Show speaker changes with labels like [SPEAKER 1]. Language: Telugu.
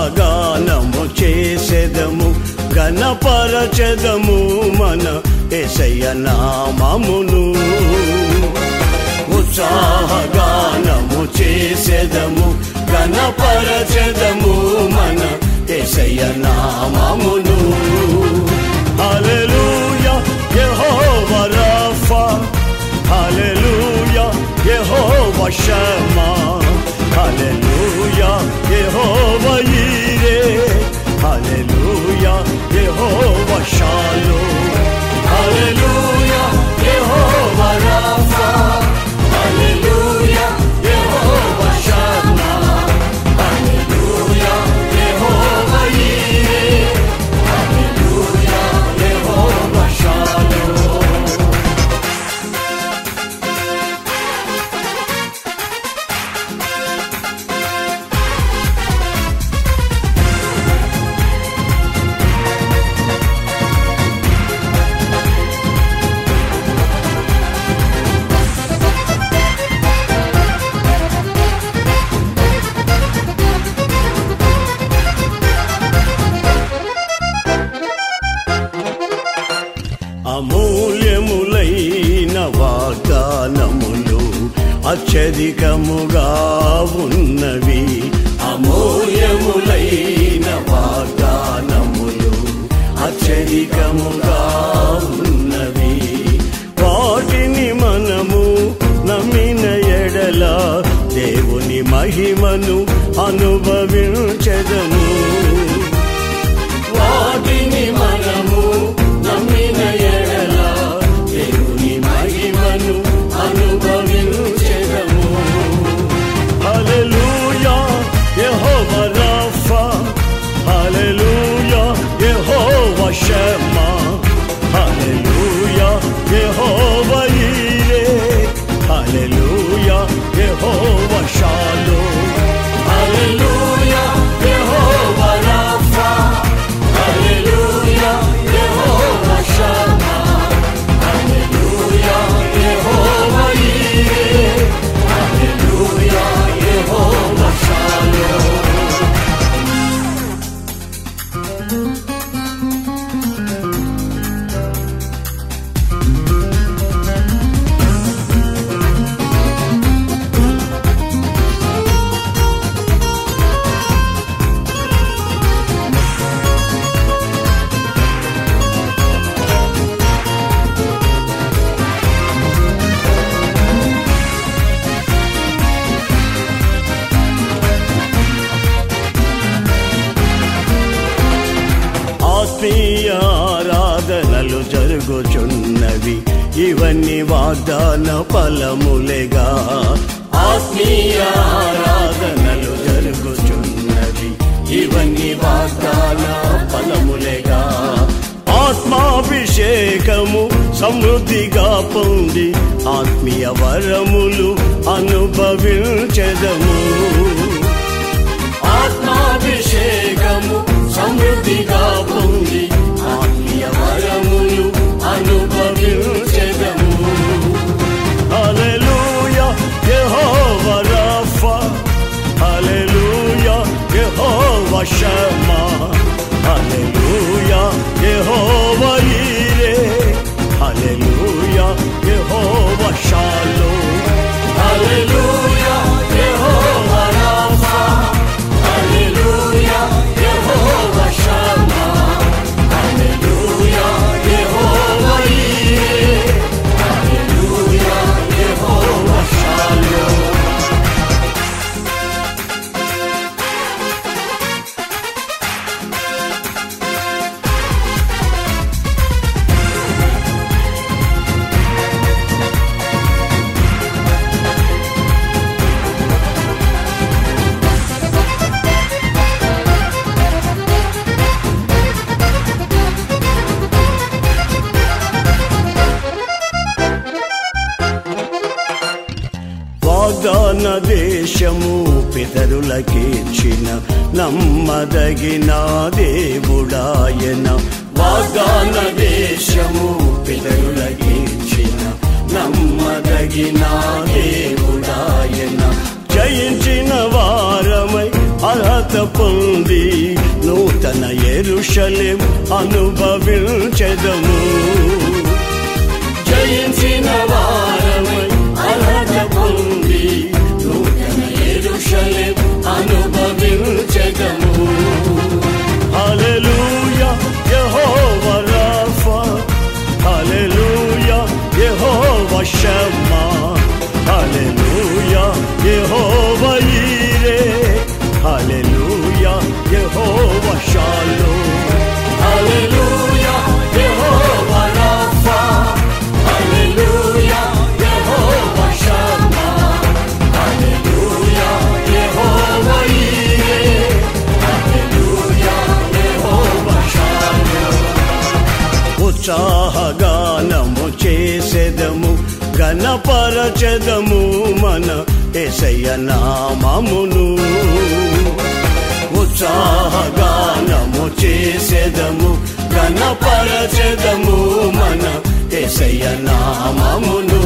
[SPEAKER 1] ఉత్సాహగానము చేసెదము గణపరచెదము మన ఎసయ్య నామమును ఉత్సాహగానము చేసెదము గణపరచెదము మన ఎసయ్య నామమును హల్లెలూయా యెహోవా రాఫా హల్లెలూయా యెహోవా షమ్మా హల్లెలూయా యెహోవా ఈరే హల్లెలూయా యెహోవా షాలోమ్ హల్లెలూయా యెహోవా రాఫా హల్లెలూయా యెహోవా షమ్మా హల్లెలూయా యెహోవా ఈరే హల్లెలూయా యెహోవా షాలోమ్ అమూల్యములైన వాగ్దానములు అత్యధికముగా ఉన్నవి అమూల్యములైన వాగ్దానములు అత్యధికముగా ఉన్నవి వాటిని మనము నమ్మిన ఎడల దేవుని మహిమను అనుభవించదము వాటిని మనము నమ్మిన ఎడల దేవుని మహిమను అనుభవించెదము హల్లెలూయా యెహోవా రాఫా హల్లెలూయా యెహోవా షమ్మా హల్లెలూయా యెహోవా ఈరే హల్లెలూయా యెహోవా షాలోమ్ హల్లెలూయా యెహోవా రాఫా హల్లెలూయా యెహోవా షమ్మా హల్లెలూయా యెహోవా ఈరే హల్లెలూయా యెహోవా షాలోమ్ ఆత్మీయ ఆరాధనలు జరుగుచున్నవి ఇవన్నీ వాగ్దాన ఫలములేగా ఆత్మీయ ఆరాధనలు జరుగుచున్నవి ఇవన్నీ వాగ్దాన ఫలములేగా ఆత్మాభిషేకము సమృద్ధిగా పొంది ఆత్మీయ వరములు అనుభవించదము ఆత్మాభిషేకము సమృద్ధిగా పొంది ఆత్మీయ వరములు అనుభవించెదము హల్లెలూయా యెహోవా రాఫా హల్లెలూయా యెహోవా షమ్మా హల్లెలూయా యెహోవా ఈరే హల్లెలూయా యెహోవా షాలోమ్ హల్లెలూయా యెహోవా రాఫా హల్లెలూయా యెహోవా షమ్మా హల్లెలూయా యెహోవా ఈరే హల్లెలూయా యెహోవా షాలోమ్ వాగ్దాన దేశము పితరులకిచ్చిన నమ్మదగిన దేవుడాయన వాగ్దాన దేశము పితరులకిచ్చిన నమ్మదగిన దేవుడాయన జయించిన వారమై అర్హత పొంది నూతన ఎరుషలేం అనుభవించెదము జయించిన వారమై అర్హత పొంది నూతన ఎరుషలేం అనుభవించెదము హల్లెలూయా యెహోవా రాఫా హల్లెలూయా యెహోవా షమ్మా హల్లెలూయా యెహోవా ఈరే హల్లెలూయా యెహోవా షాలోమ్ హల్లెలూయా యెహోవా రాఫా హల్లెలూయా యెహోవా షమ్మా హల్లెలూయా యెహోవా ఈరే హల్లెలూయా యెహోవా షాలోమ్ ఉత్సాహగానము చేసెదము గణపరచెదము మన ఎసయ్య నామమును ఉత్సాహగానము చేసెదము గణపరచెదము మన ఎసయ్య నామమును